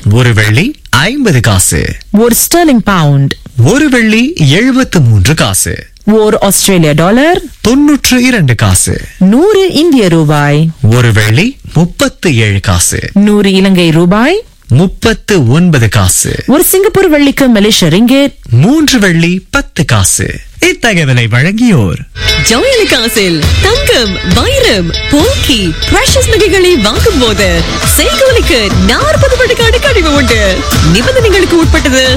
ஒரு வெள்ளி ஐம்பது காசு ஒரு ஸ்டெர்லிங் பவுண்ட் ஒரு வெள்ளி எழுபத்து மூன்று காசு ஓர் ஆஸ்திரேலிய டாலர் தொன்னூற்று இரண்டு காசு நூறு இந்திய ரூபாய் ஒரு வெள்ளி முப்பத்து ஏழு காசு நூறு இலங்கை ரூபாய் முப்பத்து ஒன்பது காசு ஒரு சிங்கப்பூர் வெள்ளிக்கு மலேசிய ரிங்கெட் மூன்று வெள்ளி பத்து காசு இத்தகவலை வழங்கியோர் ஜவுளிக்காசில் தங்கம் வைரம் போக்கி பிரஷஸ் நகைகளை வாங்கும் போது செய்கூலிக்கு நாற்பது விழுக்காடு கழிவு உண்டு நிபந்தனைகளுக்கு உட்பட்டது